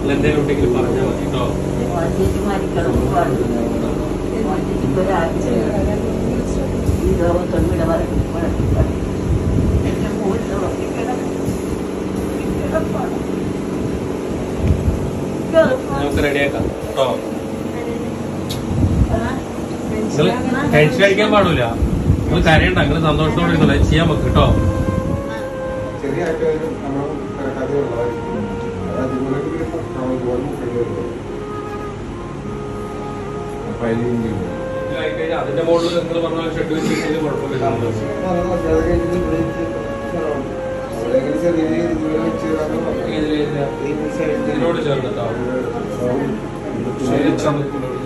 എന്തെങ്കിലും ഉണ്ടെങ്കിൽ പറഞ്ഞാൽ മതി കേട്ടോ വണ്ടിക്ക് മരിക്കണം പാടില്ല വണ്ടിക്ക് ഒരാഴ്ച ഈ ലോകത്തൊന്നും ഇവിടെ വരക്കും എന്റെ മൂന്ന് നമുക്ക് റെഡിയാക്കാം കേട്ടോ നിങ്ങൾ കഴിച്ചു കഴിക്കാൻ പാടില്ല നിങ്ങൾ കരയണ്ട നിങ്ങൾ സന്തോഷത്തോടെ ഇരുന്നോളെ ചെയ്യാൻ നമുക്ക് കേട്ടോ ചെറിയ ആയിട്ടും നമ്മൾ കണക്കാതെ ഉള്ളതായിരിക്കും അത് അതുപോലെ നമ്മൾ ഇതുപോലെ മുക്കേണ്ടി അപ്പൊ അതിൽ ഇനി കഴിഞ്ഞാൽ അതിന്റെ മുകളിൽ നിങ്ങൾ പറഞ്ഞ ഷെഡ് വെച്ചിട്ട് കുഴപ്പമില്ല ഇതിനോട് ചേർന്ന് കേട്ടോ ശരി,